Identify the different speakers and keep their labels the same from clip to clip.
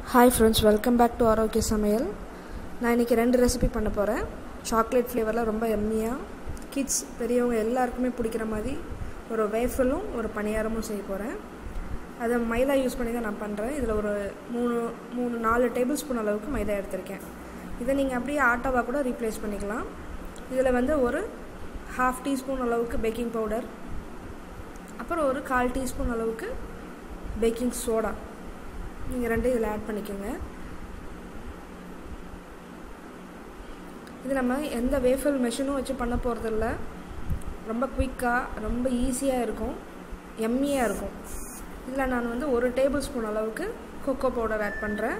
Speaker 1: hi friends welcome back to ஆரோக்கிய சமையல் நான் இன்றைக்கி ரெண்டு ரெசிபி பண்ண போகிறேன் சாக்லேட் ஃப்ளேவரில் ரொம்ப எம்மியாக கிட்ஸ் பெரியவங்க எல்லாருக்குமே பிடிக்கிற மாதிரி ஒரு வேஃபலும் ஒரு பணியாரமும் செய்ய போகிறேன் அதை மைதா யூஸ் பண்ணி தான் நான் பண்ணுறேன் இதில் ஒரு மூணு மூணு நாலு டேபிள் ஸ்பூன் அளவுக்கு மைதா எடுத்திருக்கேன் இதை நீங்கள் அப்படியே ஆட்டாவாக கூட ரீப்ளேஸ் பண்ணிக்கலாம் இதில் வந்து ஒரு ஹாஃப் டீஸ்பூன் அளவுக்கு பேக்கிங் பவுடர் அப்புறம் ஒரு கால் டீஸ்பூன் அளவுக்கு பேக்கிங் சோடா நீங்கள் ரெண்டும் இதில் ஆட் பண்ணிக்கோங்க இது நம்ம எந்த வேஃபல் மெஷினும் வச்சு பண்ண போகிறதில்ல ரொம்ப குயிக்காக ரொம்ப ஈஸியாக இருக்கும் எம்மியாக இருக்கும் இதில் நான் வந்து ஒரு டேபிள் ஸ்பூன் அளவுக்கு கொக்கோ பவுடர் ஆட் பண்ணுறேன்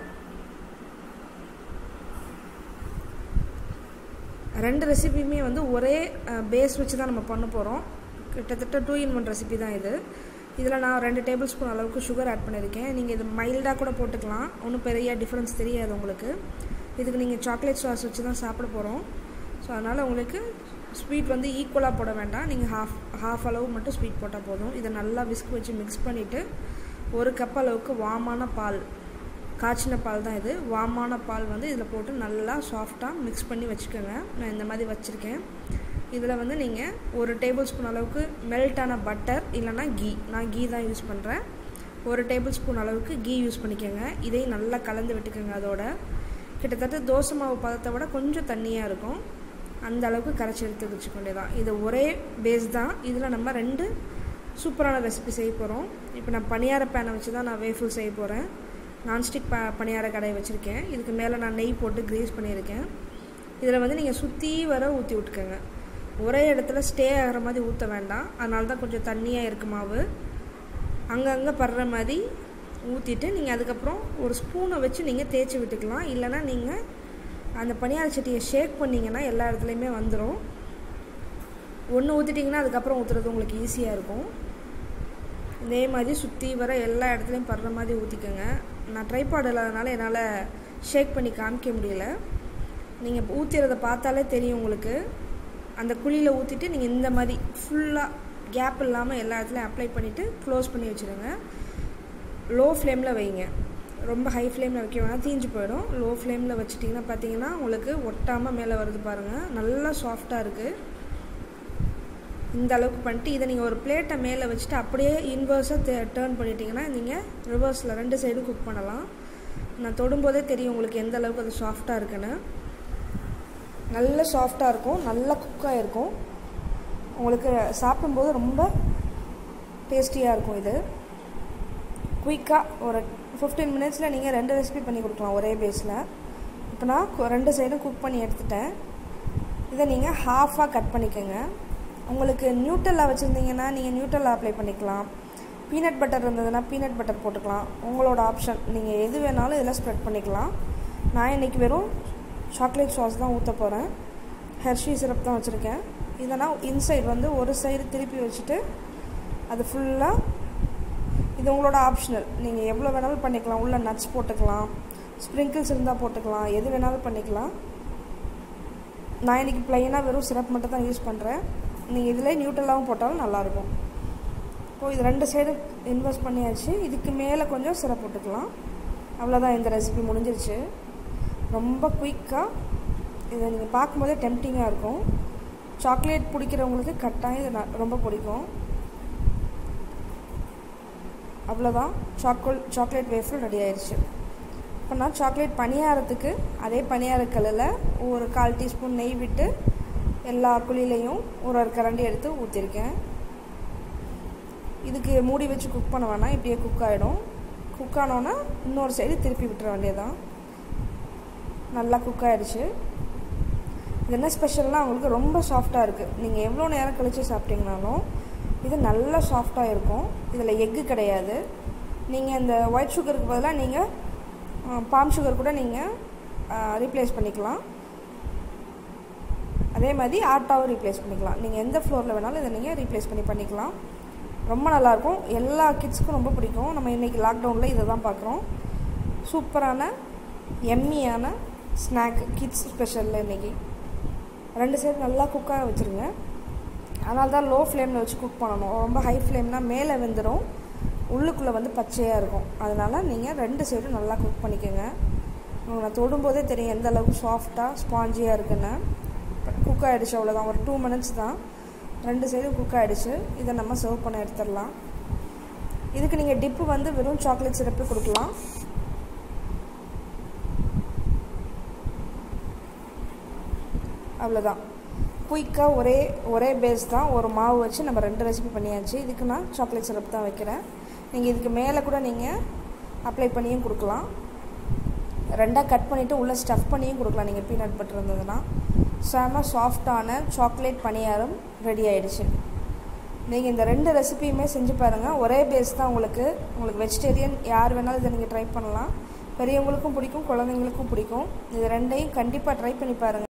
Speaker 1: ரெண்டு ரெசிபியுமே வந்து ஒரே பேஸ் வச்சு தான் நம்ம பண்ண போகிறோம் கிட்டத்தட்ட டூ இன் ஒன் ரெசிபி தான் இது இதில் நான் ரெண்டு டேபிள் ஸ்பூன் அளவுக்கு சுகர் ஆட் பண்ணியிருக்கேன் நீங்கள் இது மைல்டாக கூட போட்டுக்கலாம் ஒன்றும் பெரிய டிஃப்ரென்ஸ் தெரியாது உங்களுக்கு இதுக்கு நீங்கள் சாக்லேட் சாஸ் வச்சு தான் சாப்பிட போகிறோம் ஸோ அதனால் உங்களுக்கு ஸ்வீட் வந்து ஈக்குவலாக போட வேண்டாம் நீங்கள் ஹாஃப் ஹாஃப் அளவு மட்டும் ஸ்வீட் போட்டால் போதும் இதை நல்லா விஸ்க் வச்சு மிக்ஸ் பண்ணிவிட்டு ஒரு கப் அளவுக்கு வாமான பால் காய்ச்சின பால் தான் இது வாமான பால் வந்து இதில் போட்டு நல்லா சாஃப்டாக மிக்ஸ் பண்ணி வச்சுக்கோங்க நான் இந்த மாதிரி வச்சுருக்கேன் இதில் வந்து நீங்கள் ஒரு டேபிள் ஸ்பூன் அளவுக்கு மெல்ட்டான பட்டர் இல்லைனா கீ நான் கீ தான் யூஸ் பண்ணுறேன் ஒரு டேபிள் ஸ்பூன் அளவுக்கு கீ யூஸ் பண்ணிக்கோங்க இதையும் நல்லா கலந்து விட்டுக்கோங்க அதோட கிட்டத்தட்ட தோசை மாவு பதத்தை விட கொஞ்சம் தண்ணியாக இருக்கும் அந்த அளவுக்கு கரைச்சி எடுத்து வச்சுக்கொண்டே தான் இது ஒரே பேஸ் தான் இதில் நம்ம ரெண்டு சூப்பரான ரெசிபி செய்ய போகிறோம் இப்போ நான் பனியார பேனை வச்சு தான் நான் வேஃபுல் செய்ய போகிறேன் நான்ஸ்டிக் ப பனியார கடையை வச்சுருக்கேன் இதுக்கு மேலே நான் நெய் போட்டு க்ரீஸ் பண்ணியிருக்கேன் இதில் வந்து நீங்கள் சுற்றி வர ஊற்றி விட்டுக்கோங்க ஒரே இடத்துல ஸ்டே ஆகிற மாதிரி ஊற்ற வேண்டாம் அதனால தான் கொஞ்சம் தண்ணியாக இருக்கு மாவு அங்கங்கே படுற மாதிரி ஊற்றிட்டு நீங்கள் அதுக்கப்புறம் ஒரு ஸ்பூனை வச்சு நீங்கள் தேய்ச்சி விட்டுக்கலாம் இல்லைனா நீங்கள் அந்த பனியார சட்டியை ஷேக் பண்ணிங்கன்னா எல்லா இடத்துலையுமே வந்துடும் ஒன்று ஊற்றிட்டிங்கன்னா அதுக்கப்புறம் ஊற்றுறது உங்களுக்கு ஈஸியாக இருக்கும் இதே மாதிரி சுற்றி வர எல்லா இடத்துலையும் படுற மாதிரி ஊற்றிக்கோங்க நான் ட்ரைபாட் இல்லாதனால என்னால் ஷேக் பண்ணி காமிக்க முடியல நீங்கள் ஊற்றுறத பார்த்தாலே தெரியும் உங்களுக்கு அந்த குழியில் ஊற்றிட்டு நீங்கள் இந்த மாதிரி ஃபுல்லாக கேப் இல்லாமல் எல்லா இடத்துலையும் அப்ளை பண்ணிவிட்டு க்ளோஸ் பண்ணி வச்சுருங்க லோ ஃப்ளேமில் வைங்க ரொம்ப ஹை ஃப்ளேமில் வைக்க வேணாம் தீஞ்சு போயிடும் லோ ஃப்ளேமில் வச்சிட்டிங்கன்னா பார்த்தீங்கன்னா உங்களுக்கு ஒட்டாமல் மேலே வருது பாருங்கள் நல்லா சாஃப்டாக இருக்குது இந்த அளவுக்கு பண்ணிட்டு இதை நீங்கள் ஒரு பிளேட்டை மேலே வச்சுட்டு அப்படியே இன்வர்ஸாக டேர்ன் பண்ணிட்டீங்கன்னா நீங்கள் ரிவர்ஸில் ரெண்டு சைடும் குக் பண்ணலாம் நான் தொடும்போதே தெரியும் உங்களுக்கு எந்த அளவுக்கு அது சாஃப்டாக இருக்குன்னு நல்ல சாஃப்டாக இருக்கும் நல்லா குக்காக இருக்கும் உங்களுக்கு சாப்பிடும்போது ரொம்ப டேஸ்டியாக இருக்கும் இது குயிக்காக ஒரு ஃபிஃப்டீன் மினிட்ஸில் நீங்கள் ரெண்டு ரெசிபி பண்ணி கொடுக்கலாம் ஒரே பேஸில் இப்போ நான் ரெண்டு சைடும் குக் பண்ணி எடுத்துட்டேன் இதை நீங்கள் ஹாஃபாக கட் பண்ணிக்கோங்க உங்களுக்கு நியூட்டல்லா வச்சுருந்தீங்கன்னா நீங்கள் நியூட்டல்லா அப்ளை பண்ணிக்கலாம் பீனட் பட்டர் இருந்ததுன்னா பீனட் பட்டர் போட்டுக்கலாம் உங்களோட ஆப்ஷன் நீங்கள் எது வேணாலும் இதில் ஸ்ப்ரெட் பண்ணிக்கலாம் நான் இன்றைக்கி வெறும் சாக்லேட் சாஸ் தான் ஊற்ற போகிறேன் ஹெர்ஷி சிரப் தான் வச்சுருக்கேன் இதை நான் இன்சைட் வந்து ஒரு சைடு திருப்பி வச்சுட்டு அது ஃபுல்லாக இது உங்களோட ஆப்ஷனல் நீங்கள் எவ்வளோ வேணாலும் பண்ணிக்கலாம் உள்ள நட்ஸ் போட்டுக்கலாம் ஸ்ப்ரிங்கிள்ஸ் இருந்தால் போட்டுக்கலாம் எது வேணாலும் பண்ணிக்கலாம் நான் இன்றைக்கி ப்ளைனாக வெறும் சிரப் மட்டும் தான் யூஸ் பண்ணுறேன் நீங்கள் இதில் நியூட்ரலாகவும் போட்டாலும் நல்லாயிருக்கும் இப்போது இது ரெண்டு சைடு இன்வெஸ்ட் பண்ணியாச்சு இதுக்கு மேலே கொஞ்சம் சிரப் போட்டுக்கலாம் அவ்வளோதான் இந்த ரெசிபி முடிஞ்சிருச்சு ரொம்ப குயிக்காக இதை நீங்கள் பார்க்கும்போதே டெம்டிங்காக இருக்கும் சாக்லேட் பிடிக்கிறவங்களுக்கு கட்டாயம் இது ரொம்ப பிடிக்கும் அவ்வளோதான் சாக்கோல் சாக்லேட் வேஃபல் ரெடி ஆயிடுச்சு இப்போ நான் சாக்லேட் பணியாரத்துக்கு அதே பணியாரக்கல்லில் ஒரு கால் டீஸ்பூன் நெய் விட்டு எல்லா குழிலையும் ஒரு ஒரு கரண்டி எடுத்து ஊற்றிருக்கேன் இதுக்கு மூடி வச்சு குக் பண்ண வேணாம் இப்படியே குக் ஆகிடும் குக் ஆனோன்னா இன்னொரு சைடு திருப்பி விட்டுற வேண்டியதான் நல்லா குக் ஆகிடுச்சு இது என்ன ஸ்பெஷல்னால் உங்களுக்கு ரொம்ப சாஃப்டாக இருக்குது நீங்கள் எவ்வளோ நேரம் கழித்து சாப்பிட்டீங்கனாலும் இது நல்லா சாஃப்டாக இருக்கும் இதில் எக்கு கிடையாது நீங்கள் இந்த ஒயிட் சுகருக்கு பதிலாக நீங்கள் பாம் சுகர் கூட நீங்கள் ரீப்ளேஸ் பண்ணிக்கலாம் அதே மாதிரி ஆட்டாவும் ரீப்ளேஸ் பண்ணிக்கலாம் நீங்கள் எந்த ஃப்ளோரில் வேணாலும் இதை நீங்கள் ரீப்ளேஸ் பண்ணி பண்ணிக்கலாம் ரொம்ப நல்லாயிருக்கும் எல்லா கிட்ஸுக்கும் ரொம்ப பிடிக்கும் நம்ம இன்றைக்கி லாக்டவுனில் இதை தான் பார்க்குறோம் சூப்பரான எம்மியான ஸ்நாக் கிட்ஸ் ஸ்பெஷலில் இன்றைக்கி ரெண்டு சைடு நல்லா குக்காக வச்சுருங்க அதனால தான் லோ ஃப்ளேமில் வச்சு குக் பண்ணணும் ரொம்ப ஹை ஃப்ளேம்னால் மேலே வெந்துடும் உள்ளுக்குள்ளே வந்து பச்சையாக இருக்கும் அதனால் நீங்கள் ரெண்டு சைடும் நல்லா குக் பண்ணிக்கோங்க உங்களுக்கு நான் தொடும்போதே தெரியும் எந்த அளவுக்கு சாஃப்டாக ஸ்பாஞ்சியாக இருக்குன்னு குக் ஆகிடுச்சு அவ்வளோதான் ஒரு டூ மினிட்ஸ் தான் ரெண்டு சைடும் குக் ஆகிடுச்சு இதை நம்ம சர்வ் பண்ண எடுத்துடலாம் இதுக்கு நீங்கள் டிப்பு வந்து வெறும் சாக்லேட் சிரப்பு கொடுக்கலாம் அவ்வளோதான் குயிக்காக ஒரே ஒரே பேஸ் தான் ஒரு மாவு வச்சு நம்ம ரெண்டு ரெசிபி பண்ணியாச்சு இதுக்கு நான் சாக்லேட் சிரப் தான் வைக்கிறேன் நீங்கள் இதுக்கு மேலே கூட நீங்கள் அப்ளை பண்ணியும் கொடுக்கலாம் ரெண்டாக கட் பண்ணிவிட்டு உள்ளே ஸ்டஃப் பண்ணியும் கொடுக்கலாம் நீங்கள் பீனட் பட்டர் இருந்ததுன்னா செம சாஃப்டான சாக்லேட் பணியாரம் ரெடி ஆகிடுச்சு நீங்கள் இந்த ரெண்டு ரெசிபியுமே செஞ்சு பாருங்கள் ஒரே பேஸ் தான் உங்களுக்கு உங்களுக்கு வெஜிடேரியன் யார் வேணாலும் இதை நீங்கள் ட்ரை பண்ணலாம் பெரியவங்களுக்கும் பிடிக்கும் குழந்தைங்களுக்கும் பிடிக்கும் இது ரெண்டையும் கண்டிப்பாக ட்ரை பண்ணி பாருங்கள்